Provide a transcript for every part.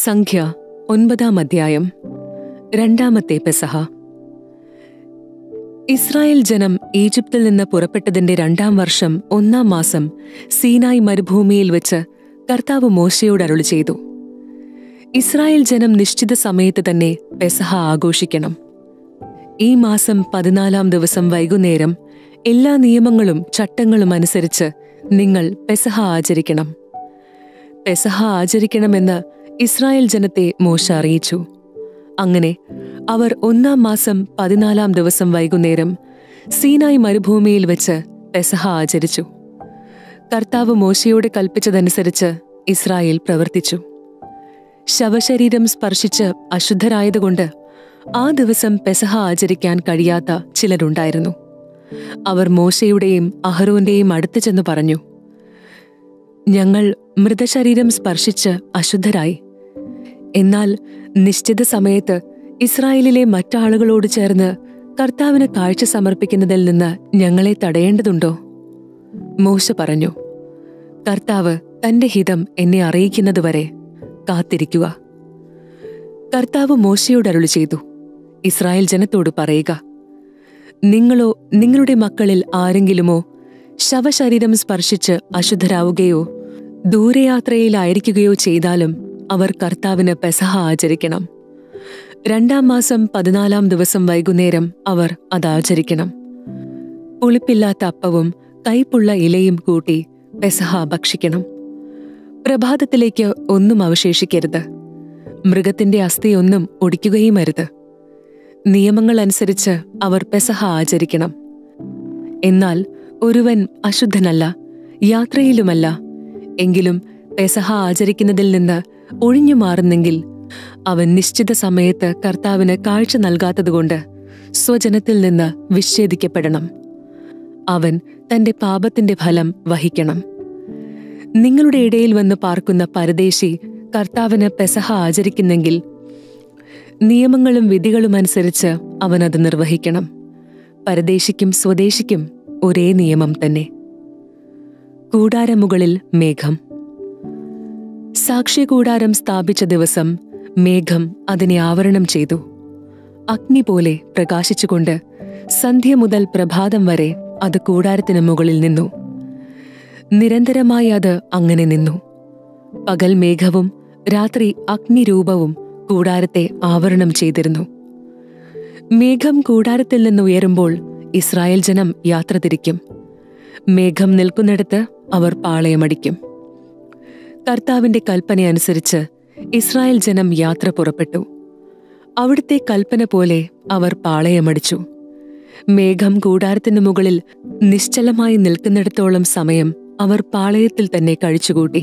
സംഖ്യ ഒൻപതാം അധ്യായം രണ്ടാമത്തെ പെസഹ ഇസ്രായേൽ ജനം ഈജിപ്തിൽ നിന്ന് പുറപ്പെട്ടതിന്റെ രണ്ടാം വർഷം ഒന്നാം മാസം സീനായ് മരുഭൂമിയിൽ വെച്ച് കർത്താവ് മോശയോട് അരുളി ചെയ്തു ഇസ്രായേൽ ജനം നിശ്ചിത സമയത്ത് തന്നെ പെസഹ ആഘോഷിക്കണം ഈ മാസം പതിനാലാം ദിവസം വൈകുന്നേരം എല്ലാ നിയമങ്ങളും ചട്ടങ്ങളും അനുസരിച്ച് നിങ്ങൾ പെസഹ ആചരിക്കണം പെസഹ ആചരിക്കണമെന്ന് ഇസ്രായേൽ ജനത്തെ മോശ അറിയിച്ചു അങ്ങനെ അവർ ഒന്നാം മാസം പതിനാലാം ദിവസം വൈകുന്നേരം സീനായ് മരുഭൂമിയിൽ വെച്ച് പെസഹ ആചരിച്ചു കർത്താവ് മോശയോട് കൽപ്പിച്ചതനുസരിച്ച് ഇസ്രായേൽ പ്രവർത്തിച്ചു ശവശരീരം സ്പർശിച്ച് അശുദ്ധരായതുകൊണ്ട് ആ ദിവസം പെസഹ ആചരിക്കാൻ കഴിയാത്ത ചിലരുണ്ടായിരുന്നു അവർ മോശയുടെയും അഹരോന്റെയും അടുത്ത് ചെന്ന് പറഞ്ഞു ഞങ്ങൾ മൃതശരീരം സ്പർശിച്ച് അശുദ്ധരായി എന്നാൽ നിശ്ചിത സമയത്ത് ഇസ്രായേലിലെ മറ്റാളുകളോട് ചേർന്ന് കർത്താവിന് കാഴ്ച സമർപ്പിക്കുന്നതിൽ നിന്ന് ഞങ്ങളെ തടയേണ്ടതുണ്ടോ മോശ പറഞ്ഞു കർത്താവ് തന്റെ ഹിതം എന്നെ അറിയിക്കുന്നതുവരെ കാത്തിരിക്കുക കർത്താവ് മോശയോട് അരുളി ചെയ്തു ഇസ്രായേൽ ജനത്തോട് പറയുക നിങ്ങളോ നിങ്ങളുടെ മക്കളിൽ ആരെങ്കിലുമോ ശവശരീരം സ്പർശിച്ച് അശുദ്ധരാവുകയോ ദൂരയാത്രയിലായിരിക്കുകയോ ചെയ്താലും അവർ കർത്താവിന് പെസഹ ആചരിക്കണം രണ്ടാം മാസം പതിനാലാം ദിവസം വൈകുന്നേരം അവർ അത് ആചരിക്കണം പുളിപ്പില്ലാത്ത അപ്പവും കൈപ്പുള്ള ഇലയും കൂട്ടി പെസഹ ഭക്ഷിക്കണം പ്രഭാതത്തിലേക്ക് ഒന്നും അവശേഷിക്കരുത് മൃഗത്തിന്റെ അസ്ഥിയൊന്നും ഒടിക്കുകയും അരുത് നിയമങ്ങൾ അനുസരിച്ച് അവർ പെസഹ ആചരിക്കണം എന്നാൽ ഒരുവൻ അശുദ്ധനല്ല യാത്രയിലുമല്ല എങ്കിലും പെസഹ ആചരിക്കുന്നതിൽ നിന്ന് ഒഴിഞ്ഞു മാറുന്നെങ്കിൽ അവൻ നിശ്ചിത സമയത്ത് കർത്താവിന് കാഴ്ച നൽകാത്തതുകൊണ്ട് സ്വജനത്തിൽ നിന്ന് വിച്ഛേദിക്കപ്പെടണം അവൻ തന്റെ പാപത്തിന്റെ ഫലം വഹിക്കണം നിങ്ങളുടെ ഇടയിൽ വന്ന് പാർക്കുന്ന പരദേശി കർത്താവിന് പെസഹ ആചരിക്കുന്നെങ്കിൽ നിയമങ്ങളും വിധികളും അനുസരിച്ച് അവൻ അത് നിർവഹിക്കണം പരദേശിക്കും സ്വദേശിക്കും ഒരേ നിയമം തന്നെ കൂടാരമുകളിൽ മേഘം സാക്ഷ്യകൂടാരം സ്ഥാപിച്ച ദിവസം മേഘം അതിനെ ആവരണം ചെയ്തു അഗ്നി പോലെ പ്രകാശിച്ചുകൊണ്ട് സന്ധ്യ മുതൽ പ്രഭാതം വരെ അത് കൂടാരത്തിന് മുകളിൽ നിന്നു നിരന്തരമായി അത് അങ്ങനെ നിന്നു പകൽ മേഘവും രാത്രി അഗ്നിരൂപവും കൂടാരത്തെ ആവരണം ചെയ്തിരുന്നു മേഘം കൂടാരത്തിൽ നിന്ന് ഉയരുമ്പോൾ ഇസ്രായേൽ ജനം യാത്ര തിരിക്കും മേഘം നിൽക്കുന്നിടത്ത് അവർ പാളയമടിക്കും കർത്താവിന്റെ കൽപ്പനയനുസരിച്ച് ഇസ്രായേൽ ജനം യാത്ര പുറപ്പെട്ടു അവിടുത്തെ കൽപ്പന പോലെ അവർ പാളയമടിച്ചു മേഘം കൂടാരത്തിന് മുകളിൽ നിശ്ചലമായി നിൽക്കുന്നിടത്തോളം സമയം അവർ പാളയത്തിൽ തന്നെ കഴിച്ചുകൂട്ടി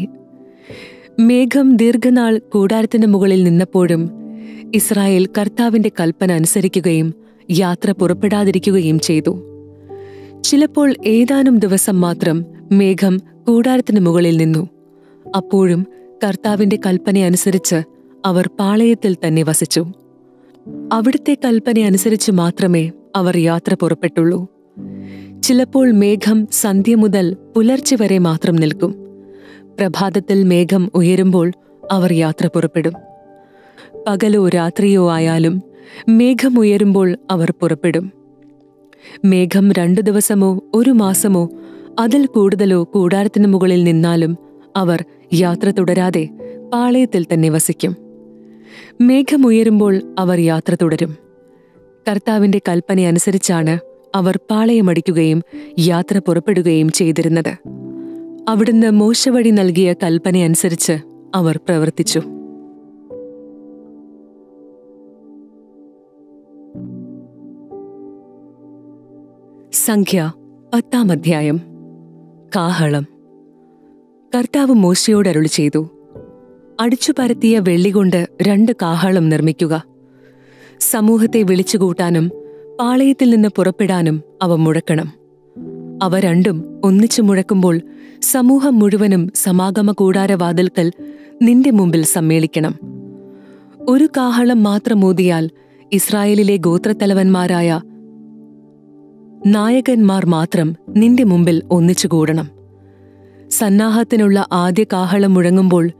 മേഘം ദീർഘനാൾ കൂടാരത്തിന് മുകളിൽ നിന്നപ്പോഴും ഇസ്രായേൽ കർത്താവിന്റെ കൽപ്പന അനുസരിക്കുകയും യാത്ര പുറപ്പെടാതിരിക്കുകയും ചെയ്തു ചിലപ്പോൾ ഏതാനും ദിവസം മാത്രം മേഘം കൂടാരത്തിന് മുകളിൽ നിന്നു അപ്പോഴും കർത്താവിന്റെ കൽപ്പനയനുസരിച്ച് അവർ പാളയത്തിൽ തന്നെ വസിച്ചു അവിടുത്തെ കൽപ്പനയനുസരിച്ച് മാത്രമേ അവർ യാത്ര പുറപ്പെട്ടുള്ളൂ ചിലപ്പോൾ മേഘം സന്ധ്യ മുതൽ പുലർച്ചെ വരെ മാത്രം നിൽക്കും പ്രഭാതത്തിൽ മേഘം ഉയരുമ്പോൾ അവർ യാത്ര പുറപ്പെടും പകലോ രാത്രിയോ ആയാലും മേഘം ഉയരുമ്പോൾ അവർ പുറപ്പെടും മേഘം രണ്ടു ദിവസമോ ഒരു മാസമോ അതിൽ കൂടുതലോ കൂടാരത്തിന് മുകളിൽ നിന്നാലും അവർ യാത്ര തുടരാതെ പാളയത്തിൽ തന്നെ വസിക്കും മേഘം ഉയരുമ്പോൾ അവർ യാത്ര തുടരും കർത്താവിന്റെ കൽപ്പനയനുസരിച്ചാണ് അവർ പാളയമടിക്കുകയും യാത്ര പുറപ്പെടുകയും ചെയ്തിരുന്നത് അവിടുന്ന് മോശവഴി നൽകിയ കൽപ്പനയനുസരിച്ച് അവർ പ്രവർത്തിച്ചു സംഖ്യ പത്താം അധ്യായം കാഹളം കർത്താവ് മോശയോട് അരുളി ചെയ്തു അടിച്ചു പരത്തിയ വെള്ളികൊണ്ട് രണ്ട് കാഹളം നിർമ്മിക്കുക സമൂഹത്തെ വിളിച്ചുകൂട്ടാനും പാളയത്തിൽ നിന്ന് പുറപ്പെടാനും അവ മുഴക്കണം അവ രണ്ടും ഒന്നിച്ചു മുഴക്കുമ്പോൾ സമൂഹം മുഴുവനും സമാഗമ കൂടാരവാതിൽക്കൽ നിന്റെ മുമ്പിൽ സമ്മേളിക്കണം ഒരു കാഹളം മാത്രം ഊതിയാൽ ഇസ്രായേലിലെ ഗോത്രത്തലവന്മാരായ നായകന്മാർ മാത്രം നിന്റെ മുമ്പിൽ ഒന്നിച്ചുകൂടണം സന്നാഹത്തിനുള്ള ആദ്യ കാഹളം മുഴങ്ങുമ്പോൾ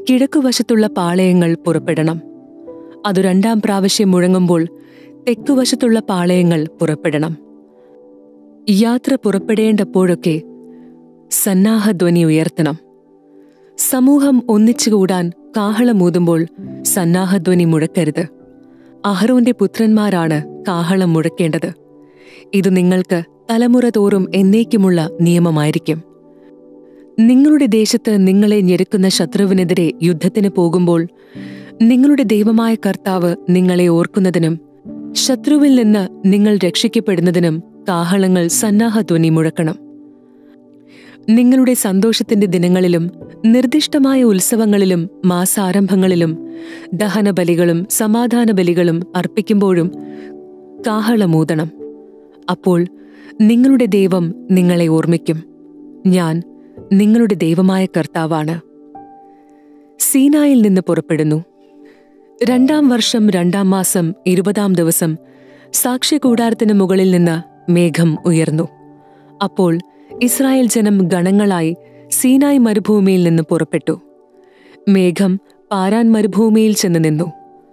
കിഴക്കുവശത്തുള്ള പാളയങ്ങൾ പുറപ്പെടണം അതു രണ്ടാം പ്രാവശ്യം മുഴങ്ങുമ്പോൾ തെക്കുവശത്തുള്ള പാളയങ്ങൾ പുറപ്പെടണം യാത്ര പുറപ്പെടേണ്ടപ്പോഴൊക്കെ സന്നാഹധ്വനി ഉയർത്തണം സമൂഹം ഒന്നിച്ചുകൂടാൻ കാഹളമൂതുമ്പോൾ സന്നാഹധ്വനി മുഴക്കരുത് അഹ്റോന്റെ പുത്രന്മാരാണ് കാഹളം മുഴക്കേണ്ടത് ഇത് നിങ്ങൾക്ക് തലമുറ തോറും എന്നേക്കുമുള്ള നിയമമായിരിക്കും നിങ്ങളുടെ ദേശത്ത് നിങ്ങളെ ഞെരുക്കുന്ന ശത്രുവിനെതിരെ യുദ്ധത്തിന് പോകുമ്പോൾ നിങ്ങളുടെ ദൈവമായ കർത്താവ് നിങ്ങളെ ഓർക്കുന്നതിനും ശത്രുവിൽ നിന്ന് നിങ്ങൾ രക്ഷിക്കപ്പെടുന്നതിനും കാഹളങ്ങൾ സന്നാഹധ്വനി മുഴക്കണം നിങ്ങളുടെ സന്തോഷത്തിന്റെ ദിനങ്ങളിലും നിർദ്ദിഷ്ടമായ ഉത്സവങ്ങളിലും മാസാരംഭങ്ങളിലും ദഹനബലികളും സമാധാന ബലികളും അർപ്പിക്കുമ്പോഴും കാഹളമൂതണം അപ്പോൾ നിങ്ങളുടെ ദൈവം നിങ്ങളെ ഓർമ്മിക്കും ഞാൻ നിങ്ങളുടെ ദൈവമായ കർത്താവാണ് സീനായിൽ നിന്ന് പുറപ്പെടുന്നു രണ്ടാം വർഷം രണ്ടാം മാസം ഇരുപതാം ദിവസം സാക്ഷ്യകൂടാരത്തിന് മുകളിൽ നിന്ന് മേഘം ഉയർന്നു അപ്പോൾ ഇസ്രായേൽ ജനം ഗണങ്ങളായി സീനായ് മരുഭൂമിയിൽ നിന്ന് പുറപ്പെട്ടു മേഘം പാരാൻ മരുഭൂമിയിൽ ചെന്ന് നിന്നു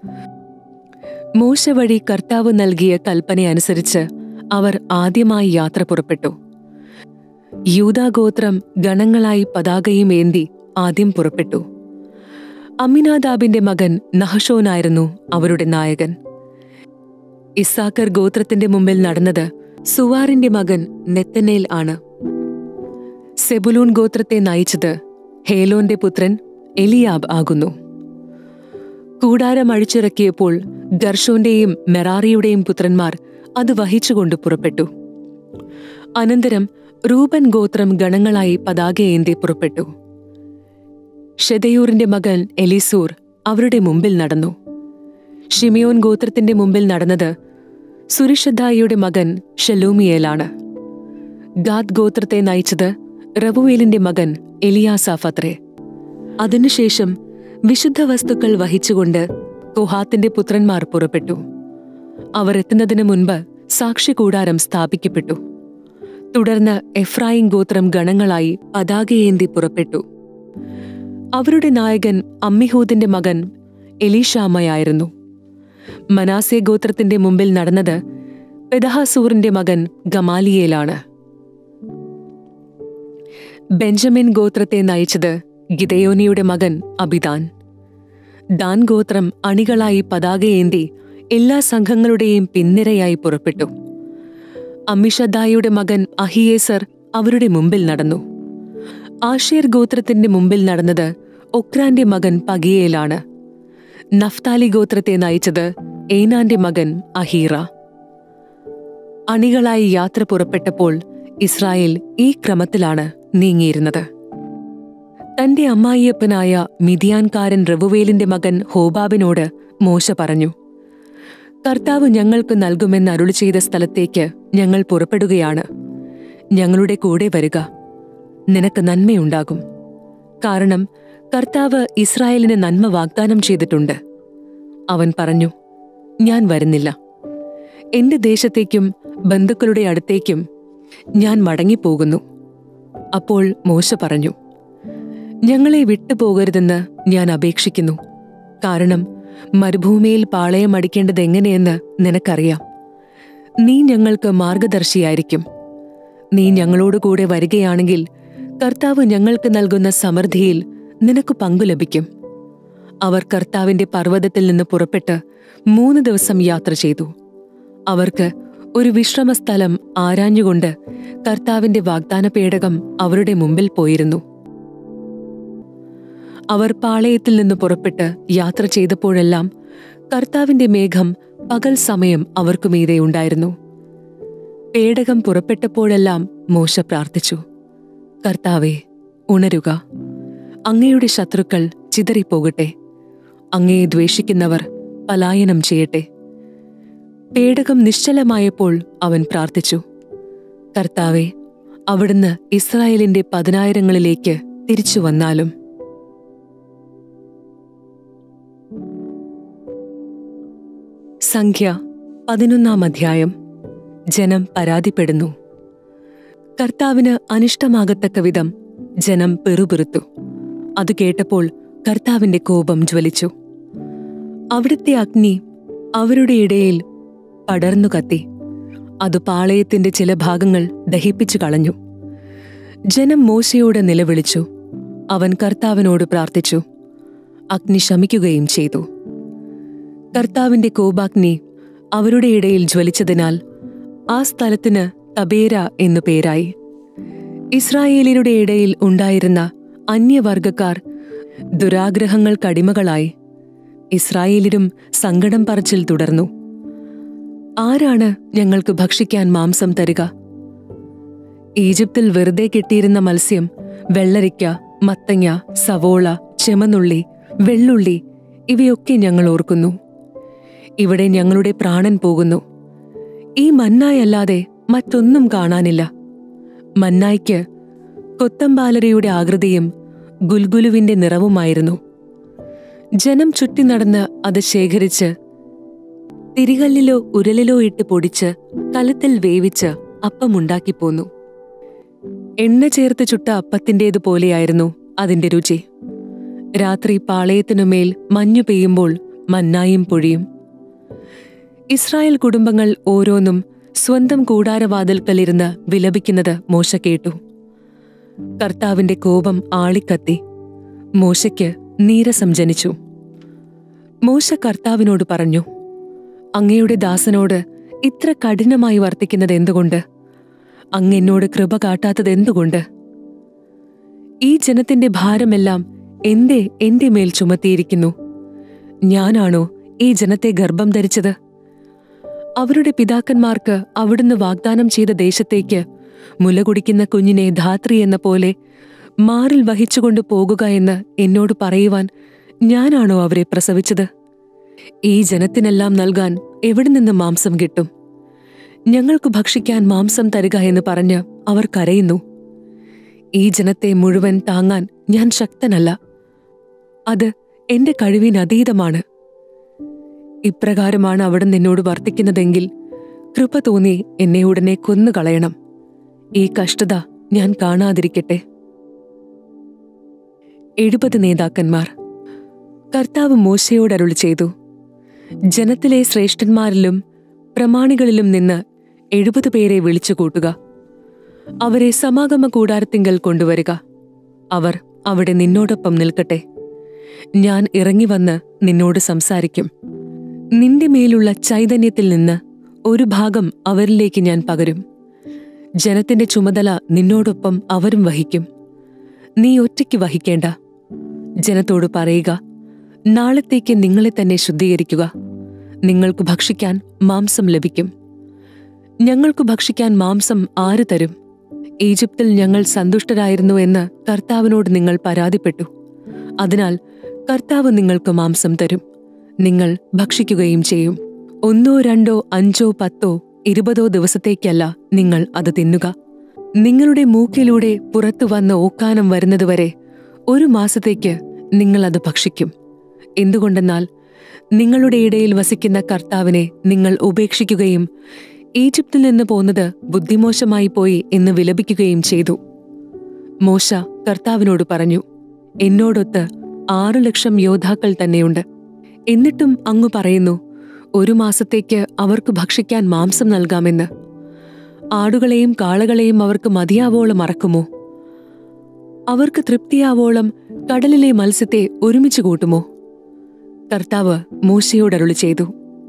മോശ വഴി കർത്താവ് നൽകിയ കൽപ്പനയനുസരിച്ച് അവർ ആദ്യമായി യാത്ര പുറപ്പെട്ടു യൂതാഗോത്രം ഗണങ്ങളായി പതാകയും ഏന്തി ആദ്യം പുറപ്പെട്ടു അമിനാദാബിന്റെ മകൻ നഹഷോനായിരുന്നു അവരുടെ നായകൻ ഇസാക്കർ ഗോത്രത്തിന്റെ മുമ്പിൽ നടന്നത് സുവാറിന്റെ മകൻ നെത്തനേൽ ആണ് സെബുലൂൺ ഗോത്രത്തെ നയിച്ചത് ഹേലോന്റെ പുത്രൻ എലിയാബ് ആകുന്നു കൂടാരം അഴിച്ചിറക്കിയപ്പോൾ ഗർഷോന്റെയും മെറാറിയുടെയും പുത്രന്മാർ അത് വഹിച്ചുകൊണ്ട് പുറപ്പെട്ടു അനന്തരം റൂബൻ ഗോത്രം ഗണങ്ങളായി പതാകയേന്തി പുറപ്പെട്ടു ഷെദയൂറിന്റെ മകൻ എലിസൂർ അവരുടെ മുമ്പിൽ നടന്നു ഷിമിയോൻ ഗോത്രത്തിന്റെ മുമ്പിൽ നടന്നത് സുരിഷദ്ദായിയുടെ മകൻ ഷലൂമിയേലാണ് ഗാദ് ഗോത്രത്തെ നയിച്ചത് റബുവേലിന്റെ മകൻ എലിയാസാഫത്രേ അതിനുശേഷം വിശുദ്ധ വസ്തുക്കൾ വഹിച്ചുകൊണ്ട് കൊഹാത്തിന്റെ പുത്രന്മാർ പുറപ്പെട്ടു അവർ എത്തുന്നതിന് മുൻപ് സാക്ഷികൂടാരം സ്ഥാപിക്കപ്പെട്ടു തുടർന്ന് എഫ്രായിം ഗോത്രം ഗണങ്ങളായി പതാകയേന്തി പുറപ്പെട്ടു അവരുടെ നായകൻ അമ്മിഹൂദിന്റെ മകൻ എലീഷാമയായിരുന്നു മനാസെ ഗോത്രത്തിന്റെ മുമ്പിൽ നടന്നത് പെദഹാസൂറിന്റെ മകൻ ഗമാലിയേലാണ് ബെഞ്ചമിൻ ഗോത്രത്തെ നയിച്ചത് ഗിദയോനിയുടെ മകൻ അബിദാൻ ദാൻ ഗോത്രം അണികളായി പതാകയേന്തി എല്ലാ സംഘങ്ങളുടെയും പിൻനിരയായി പുറപ്പെട്ടു അമിഷദായുടെ മകൻ അഹിയേസർ അവരുടെ മുമ്പിൽ നടന്നു ആഷേർ ഗോത്രത്തിന്റെ മുമ്പിൽ നടന്നത് ഒക്രാന്റെ മകൻ പകിയേലാണ് നഫ്താലി ഗോത്രത്തെ നയിച്ചത് ഏനാന്റെ മകൻ അഹീറ അണികളായി യാത്ര പുറപ്പെട്ടപ്പോൾ ഇസ്രായേൽ ഈ ക്രമത്തിലാണ് നീങ്ങിയിരുന്നത് തന്റെ അമ്മായിയപ്പനായ മിതിയാൻകാരൻ റവുവേലിന്റെ മകൻ ഹോബാബിനോട് മോശ പറഞ്ഞു കർത്താവ് ഞങ്ങൾക്ക് നൽകുമെന്ന് അരുളി ചെയ്ത സ്ഥലത്തേക്ക് ഞങ്ങൾ പുറപ്പെടുകയാണ് ഞങ്ങളുടെ കൂടെ വരിക നിനക്ക് നന്മയുണ്ടാകും കാരണം കർത്താവ് ഇസ്രായേലിന് നന്മ വാഗ്ദാനം ചെയ്തിട്ടുണ്ട് അവൻ പറഞ്ഞു ഞാൻ വരുന്നില്ല എന്റെ ദേശത്തേക്കും ബന്ധുക്കളുടെ അടുത്തേക്കും ഞാൻ മടങ്ങിപ്പോകുന്നു അപ്പോൾ മോശ പറഞ്ഞു ഞങ്ങളെ വിട്ടുപോകരുതെന്ന് ഞാൻ അപേക്ഷിക്കുന്നു കാരണം മരുഭൂമിയിൽ പാളയം അടിക്കേണ്ടത് എങ്ങനെയെന്ന് നിനക്കറിയാം നീ ഞങ്ങൾക്ക് മാർഗദർശിയായിരിക്കും നീ ഞങ്ങളോട് കൂടെ വരികയാണെങ്കിൽ കർത്താവ് ഞങ്ങൾക്ക് നൽകുന്ന സമൃദ്ധിയിൽ നിനക്ക് പങ്കു ലഭിക്കും അവർ കർത്താവിന്റെ പർവ്വതത്തിൽ നിന്ന് പുറപ്പെട്ട് മൂന്ന് ദിവസം യാത്ര ചെയ്തു അവർക്ക് ഒരു വിശ്രമസ്ഥലം ആരാഞ്ഞുകൊണ്ട് കർത്താവിന്റെ വാഗ്ദാന പേടകം അവരുടെ മുമ്പിൽ പോയിരുന്നു അവർ പാളയത്തിൽ നിന്ന് പുറപ്പെട്ട് യാത്ര ചെയ്തപ്പോഴെല്ലാം കർത്താവിന്റെ മേഘം പകൽ സമയം അവർക്കു മീതെ ഉണ്ടായിരുന്നു പേടകം പുറപ്പെട്ടപ്പോഴെല്ലാം മോശ പ്രാർത്ഥിച്ചു കർത്താവെ ഉണരുക അങ്ങയുടെ ശത്രുക്കൾ ചിതറിപ്പോകട്ടെ അങ്ങയെ ദ്വേഷിക്കുന്നവർ പലായനം ചെയ്യട്ടെ പേടകം നിശ്ചലമായപ്പോൾ അവൻ പ്രാർത്ഥിച്ചു കർത്താവെ അവിടുന്ന് ഇസ്രായേലിന്റെ പതിനായിരങ്ങളിലേക്ക് തിരിച്ചു വന്നാലും സംഖ്യ പതിനൊന്നാം അധ്യായം ജനം പരാതിപ്പെടുന്നു കർത്താവിന് അനിഷ്ടമാകത്തക്ക വിധം ജനം പെറുപിറുത്തു അത് കേട്ടപ്പോൾ കർത്താവിന്റെ കോപം ജ്വലിച്ചു അവിടുത്തെ അഗ്നി അവരുടെ ഇടയിൽ പടർന്നു കത്തി അത് പാളയത്തിന്റെ ചില ഭാഗങ്ങൾ ദഹിപ്പിച്ചു കളഞ്ഞു ജനം മോശയോട് നിലവിളിച്ചു അവൻ കർത്താവിനോട് പ്രാർത്ഥിച്ചു അഗ്നി ശമിക്കുകയും ചെയ്തു കർത്താവിന്റെ കോപാഗ്നി അവരുടെ ഇടയിൽ ജ്വലിച്ചതിനാൽ ആ സ്ഥലത്തിന് തബേര എന്നു പേരായി ഇസ്രായേലിയുടെ ഇടയിൽ ഉണ്ടായിരുന്ന അന്യവർഗക്കാർ ദുരാഗ്രഹങ്ങൾക്കടിമകളായി ഇസ്രായേലിലും സങ്കടം പറച്ചിൽ തുടർന്നു ആരാണ് ഞങ്ങൾക്ക് ഭക്ഷിക്കാൻ മാംസം തരിക ഈജിപ്തിൽ വെറുതെ കിട്ടിയിരുന്ന മത്സ്യം വെള്ളരിക്ക മത്തങ്ങ സവോള ചെമന്നുള്ളി വെള്ളുള്ളി ഇവയൊക്കെ ഞങ്ങൾ ഓർക്കുന്നു ഇവിടെ ഞങ്ങളുടെ പ്രാണൻ പോകുന്നു ഈ മന്നായല്ലാതെ മറ്റൊന്നും കാണാനില്ല മന്നായ്ക്ക് കൊത്തമ്പാലരയുടെ ആകൃതിയും ഗുൽഗുലുവിന്റെ നിറവുമായിരുന്നു ജനം ചുറ്റി നടന്ന് അത് ശേഖരിച്ച് തിരികല്ലിലോ ഉരലിലോ ഇട്ട് പൊടിച്ച് കലത്തിൽ വേവിച്ച് അപ്പമുണ്ടാക്കി പോന്നു എണ്ണ ചേർത്ത് ചുട്ട അപ്പത്തിൻ്റേതുപോലെയായിരുന്നു അതിന്റെ രുചി രാത്രി പാളയത്തിനുമേൽ മഞ്ഞു പെയ്യുമ്പോൾ മന്നായും പൊഴിയും ഇസ്രായേൽ കുടുംബങ്ങൾ ഓരോന്നും സ്വന്തം കൂടാരവാതിൽക്കലിരുന്ന് വിലപിക്കുന്നത് മോശ കേട്ടു കർത്താവിന്റെ കോപം ആളിക്കത്തി മോശയ്ക്ക് നീരസം ജനിച്ചു മോശ കർത്താവിനോട് പറഞ്ഞു അങ്ങയുടെ ദാസനോട് ഇത്ര കഠിനമായി വർത്തിക്കുന്നത് എന്തുകൊണ്ട് അങ്ങ് എന്നോട് കൃപ കാട്ടാത്തത് എന്തുകൊണ്ട് ഈ ജനത്തിന്റെ ഭാരമെല്ലാം എന്തേ എന്റെ മേൽ ചുമത്തിയിരിക്കുന്നു ഞാനാണോ ഈ ജനത്തെ ഗർഭം ധരിച്ചത് അവരുടെ പിതാക്കന്മാർക്ക് അവിടുന്ന് വാഗ്ദാനം ചെയ്ത ദേശത്തേക്ക് മുലകുടിക്കുന്ന കുഞ്ഞിനെ ധാത്രി എന്ന പോലെ മാറിൽ വഹിച്ചുകൊണ്ട് പോകുക എന്ന് എന്നോട് പറയുവാൻ ഞാനാണോ അവരെ പ്രസവിച്ചത് ഈ ജനത്തിനെല്ലാം നൽകാൻ എവിടെ നിന്ന് മാംസം കിട്ടും ഞങ്ങൾക്ക് ഭക്ഷിക്കാൻ മാംസം തരിക എന്ന് പറഞ്ഞ് അവർ കരയുന്നു ഈ ജനത്തെ മുഴുവൻ താങ്ങാൻ ഞാൻ ശക്തനല്ല അത് എന്റെ കഴിവിനതീതമാണ് ഇപ്രകാരമാണ് അവിടെ നിന്നോട് വർത്തിക്കുന്നതെങ്കിൽ കൃപ തോന്നി എന്നെ ഉടനെ കൊന്നുകളയണം ഈ കഷ്ടത ഞാൻ കാണാതിരിക്കട്ടെ എഴുപത് നേതാക്കന്മാർ കർത്താവ് മോശയോട് അരുളി ചെയ്തു ജനത്തിലെ ശ്രേഷ്ഠന്മാരിലും പ്രമാണികളിലും നിന്ന് എഴുപത് പേരെ വിളിച്ചു കൂട്ടുക അവരെ സമാഗമ കൂടാരത്തിങ്കൽ കൊണ്ടുവരിക അവർ അവിടെ നിന്നോടൊപ്പം നിൽക്കട്ടെ ഞാൻ ഇറങ്ങി വന്ന് നിന്നോട് സംസാരിക്കും നിന്റെ മേലുള്ള ചൈതന്യത്തിൽ നിന്ന് ഒരു ഭാഗം അവരിലേക്ക് ഞാൻ പകരും ജനത്തിന്റെ ചുമതല നിന്നോടൊപ്പം അവരും വഹിക്കും നീ ഒറ്റയ്ക്ക് വഹിക്കേണ്ട ജനത്തോട് പറയുക നാളത്തേക്ക് നിങ്ങളെ തന്നെ ശുദ്ധീകരിക്കുക നിങ്ങൾക്ക് ഭക്ഷിക്കാൻ മാംസം ലഭിക്കും ഞങ്ങൾക്ക് ഭക്ഷിക്കാൻ മാംസം ആര് തരും ഈജിപ്തിൽ ഞങ്ങൾ സന്തുഷ്ടരായിരുന്നു എന്ന് കർത്താവിനോട് നിങ്ങൾ പരാതിപ്പെട്ടു അതിനാൽ കർത്താവ് നിങ്ങൾക്ക് മാംസം തരും നിങ്ങൾ ഭക്ഷിക്കുകയും ചെയ്യും ഒന്നോ രണ്ടോ അഞ്ചോ പത്തോ ഇരുപതോ ദിവസത്തേക്കല്ല നിങ്ങൾ അത് തിന്നുക നിങ്ങളുടെ മൂക്കിലൂടെ പുറത്തു വന്ന് ഓക്കാനം വരുന്നതുവരെ ഒരു മാസത്തേക്ക് നിങ്ങൾ അത് ഭക്ഷിക്കും എന്തുകൊണ്ടെന്നാൽ നിങ്ങളുടെ ഇടയിൽ വസിക്കുന്ന കർത്താവിനെ നിങ്ങൾ ഉപേക്ഷിക്കുകയും ഈജിപ്തിൽ നിന്ന് പോന്നത് ബുദ്ധിമോശമായി പോയി എന്ന് വിലപിക്കുകയും ചെയ്തു മോശ കർത്താവിനോട് പറഞ്ഞു എന്നോടൊത്ത് ആറു ലക്ഷം യോദ്ധാക്കൾ തന്നെയുണ്ട് എന്നിട്ടും അങ്ങ് പറയുന്നു ഒരു മാസത്തേക്ക് അവർക്ക് ഭക്ഷിക്കാൻ മാംസം നൽകാമെന്ന് ആടുകളെയും കാളകളെയും അവർക്ക് മതിയാവോളം മറക്കുമോ അവർക്ക് തൃപ്തിയാവോളം കടലിലെ മത്സ്യത്തെ ഒരുമിച്ച് കൂട്ടുമോ കർത്താവ് മൂശയോടരുളി ചെയ്തു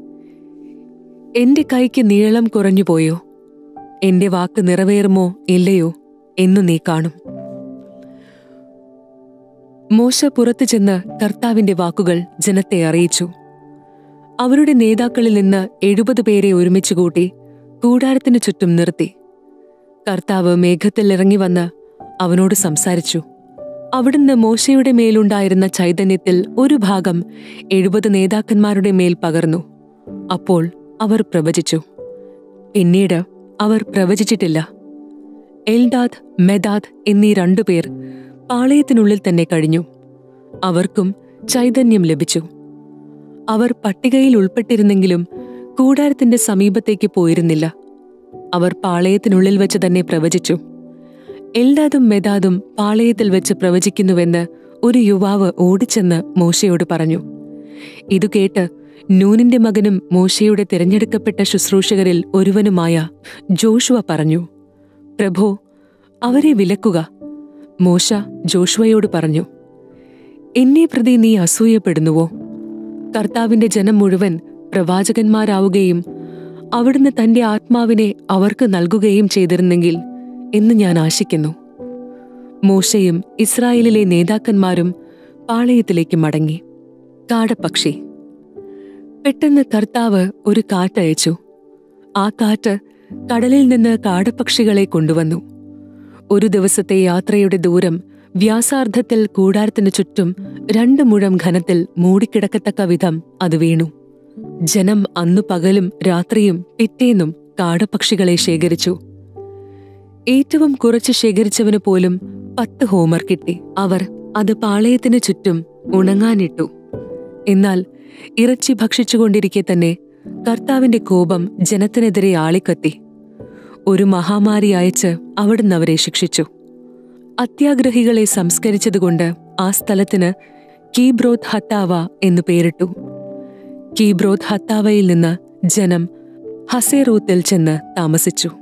എന്റെ കൈക്ക് നീളം കുറഞ്ഞുപോയോ എന്റെ വാക്ക് നിറവേറുമോ ഇല്ലയോ എന്നു നീ കാണും മോശ പുറത്തു ചെന്ന് കർത്താവിന്റെ വാക്കുകൾ ജനത്തെ അറിയിച്ചു അവരുടെ നേതാക്കളിൽ നിന്ന് എഴുപത് പേരെ ഒരുമിച്ച് കൂട്ടി കൂടാരത്തിനു ചുറ്റും നിർത്തി കർത്താവ് മേഘത്തിൽ ഇറങ്ങി വന്ന് അവനോട് സംസാരിച്ചു അവിടുന്ന് മോശയുടെ മേലുണ്ടായിരുന്ന ചൈതന്യത്തിൽ ഒരു ഭാഗം എഴുപത് നേതാക്കന്മാരുടെ മേൽ പകർന്നു അപ്പോൾ അവർ പ്രവചിച്ചു പിന്നീട് അവർ പ്രവചിച്ചിട്ടില്ല എൽദാദ് മെദാദ് എന്നീ രണ്ടുപേർ പാളയത്തിനുള്ളിൽ തന്നെ കഴിഞ്ഞു അവർക്കും ചൈതന്യം ലഭിച്ചു അവർ പട്ടികയിൽ ഉൾപ്പെട്ടിരുന്നെങ്കിലും കൂടാരത്തിന്റെ സമീപത്തേക്ക് പോയിരുന്നില്ല അവർ പാളയത്തിനുള്ളിൽ വെച്ച് തന്നെ പ്രവചിച്ചു എൽദാദും മെദാദും പാളയത്തിൽ വെച്ച് പ്രവചിക്കുന്നുവെന്ന് ഒരു യുവാവ് ഓടിച്ചെന്ന് മോശയോട് പറഞ്ഞു ഇതു കേട്ട് നൂനിന്റെ മകനും മോശയുടെ തിരഞ്ഞെടുക്കപ്പെട്ട ശുശ്രൂഷകരിൽ ഒരുവനുമായ ജോഷുവ പറഞ്ഞു പ്രഭോ അവരെ വിലക്കുക മോശ ജോഷുവയോട് പറഞ്ഞു എന്നെ പ്രതി നീ അസൂയപ്പെടുന്നുവോ കർത്താവിന്റെ ജനം മുഴുവൻ പ്രവാചകന്മാരാവുകയും അവിടുന്ന് തന്റെ ആത്മാവിനെ അവർക്ക് നൽകുകയും ചെയ്തിരുന്നെങ്കിൽ എന്ന് ഞാൻ ആശിക്കുന്നു മോശയും ഇസ്രായേലിലെ നേതാക്കന്മാരും പാളയത്തിലേക്ക് മടങ്ങി കാടപ്പക്ഷി പെട്ടെന്ന് കർത്താവ് ഒരു കാറ്റയച്ചു ആ കാറ്റ് കടലിൽ നിന്ന് കാടപ്പക്ഷികളെ കൊണ്ടുവന്നു ഒരു ദിവസത്തെ യാത്രയുടെ ദൂരം വ്യാസാർദ്ധത്തിൽ കൂടാരത്തിനു ചുറ്റും രണ്ട് മുഴം ഘനത്തിൽ മൂടിക്കിടക്കത്തക്ക വിധം അത് വീണു ജനം അന്നു പകലും രാത്രിയും പിറ്റേന്നും കാടപ്പക്ഷികളെ ശേഖരിച്ചു ഏറ്റവും കുറച്ച് ശേഖരിച്ചവന് പോലും പത്ത് ഹോമർ കിട്ടി അവർ അത് പാളയത്തിനു ചുറ്റും ഉണങ്ങാനിട്ടു എന്നാൽ ഇറച്ചി ഭക്ഷിച്ചുകൊണ്ടിരിക്കെ തന്നെ കർത്താവിന്റെ കോപം ജനത്തിനെതിരെ ആളിക്കത്തി ഒരു മഹാമാരി അയച്ച് അവിടുന്ന് അവരെ ശിക്ഷിച്ചു അത്യാഗ്രഹികളെ സംസ്കരിച്ചതുകൊണ്ട് ആ സ്ഥലത്തിന് കീബ്രോത്ത് ഹത്താവ എന്നു പേരിട്ടു കീബ്രോത്ത് ഹത്താവയിൽ നിന്ന് ജനം ഹസേറൂത്തിൽ ചെന്ന് താമസിച്ചു